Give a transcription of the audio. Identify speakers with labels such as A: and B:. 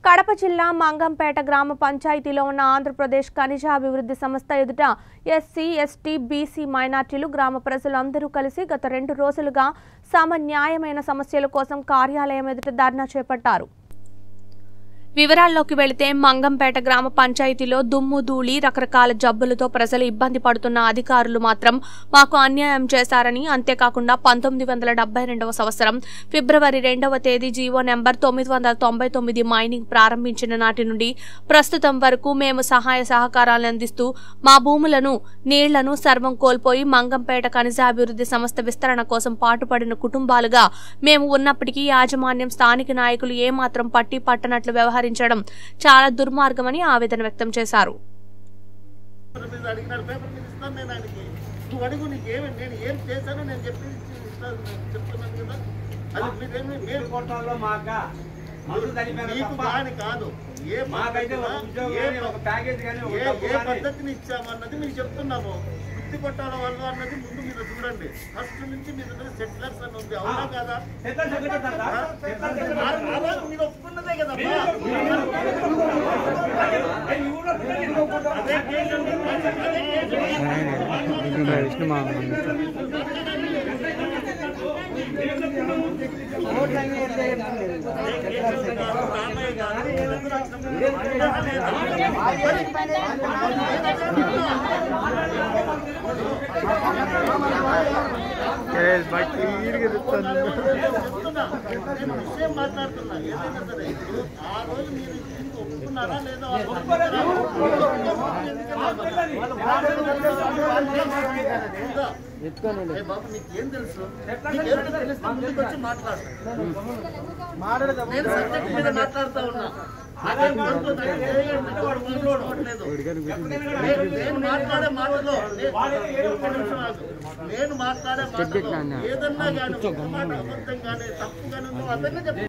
A: కడప జిల్లా మంగంపేట గ్రామ పంచాయతీలో ఉన్న ఆంధ్రప్రదేశ్ ఖనిజ అభివృద్ధి సంస్థ ఎదుట ఎస్సీ ఎస్టీ బీసీ మైనార్టీలు గ్రామ ప్రజలందరూ కలిసి గత రెండు రోజులుగా సమ న్యాయమైన సమస్యల కోసం కార్యాలయం ఎదుట ధర్నా చేపట్టారు వివరాల్లోకి వెళితే మంగంపేట గ్రామ పంచాయతీలో దుమ్ము ధూళి రకరకాల జబ్బులతో ప్రజలు ఇబ్బంది పడుతున్న అధికారులు మాత్రం మాకు అన్యాయం చేశారని అంతేకాకుండా పంతొమ్మిది వందల డెబ్బై రెండవ సంవత్సరం ఫిబ్రవరి రెండవ తేదీ జీవో నెంబర్ తొమ్మిది వందల తొంభై తొమ్మిది మైనింగ్ ప్రారంభించిన నాటి నుండి ప్రస్తుతం వరకు మేము సహాయ సహకారాలు అందిస్తూ మా భూములను నీళ్లను సర్వం కోల్పోయి మంగంపేట ఖనిజాభివృద్ధి సంస్థ విస్తరణ కోసం పాటుపడిన కుటుంబాలుగా మేము ఉన్నప్పటికీ యాజమాన్యం స్థానిక నాయకులు ఏమాత్రం పట్టి పట్టనట్లు వ్యవహరించడం చాలా దుర్మార్గమని ఆవేదన వ్యక్తం చేశారు
B: పేపర్ మీద అడిగినాడు పేపర్ మీద ఇస్తాను నేను ఆయనకి నువ్వు అడుగు నీకు ఏమి నేను ఏం చేశానో నేను చెప్పి ఇస్తాను నేను చెప్తున్నాను కదా అది మీరేమి మీరు
C: కొట్టాలో మాక మందు తడిపారు
B: మీకు
C: తప్ప
B: కానీ కాదు ఏ
C: మాకైతే ఒక
B: పద్ధతిన,
C: ఉద్యోగం
B: ఏ
C: కానీ ఒక ప్యాకేజ్ కానీ ఒక
B: ఏ
C: డబ్బు
B: ఏ
C: కానీ
B: పద్ధతిని ఇచ్చామన్నది మీకు చెప్తున్నాము వృత్తి పట్టాల వాళ్ళు అన్నది ముందు మీరు చూడండి ఫస్ట్ నుంచి మీ దగ్గర సెటిలర్స్ అని ఉంది అవునా కదా
C: settle settle sir settle settle
B: ఆ- ఆ రోజు మీరు ఒప్పుకున్నదే కదా అదే కేసు అదే కేసు
D: విష్ణు మామ
B: చెప్తున్నా. నేను విషయం మాట్లాడుతున్నా ఏదైనా సరే ఇప్పుడు ఆ రోజు మీరు దీనికి ఒప్పుకున్నారా లేదా వాళ్ళు ఒప్పుకున్నారా? ఇంకా, ఏ బాబు నీకేం తెలుసు నీకేమైనా తెలిస్తే ముందుకు వచ్చి మాట్లాడు నేను సబ్జెక్ట్ మీద మాట్లాడుతా ఉన్నా నాకేం వద్దు, నాకు చేయండి, వాడు ముందు ఒప్పుకోవట్లేదు. నేను నేను మాట్లాడే మాటలో నేను ఒక్క నిమిషం ఆగు. నేను మాట్లాడే మాటలో ఏదన్నా కానీ ఒక మాట అబద్ధం కానీ తప్పు కానీ నువ్వు అదన్నా చెప్పు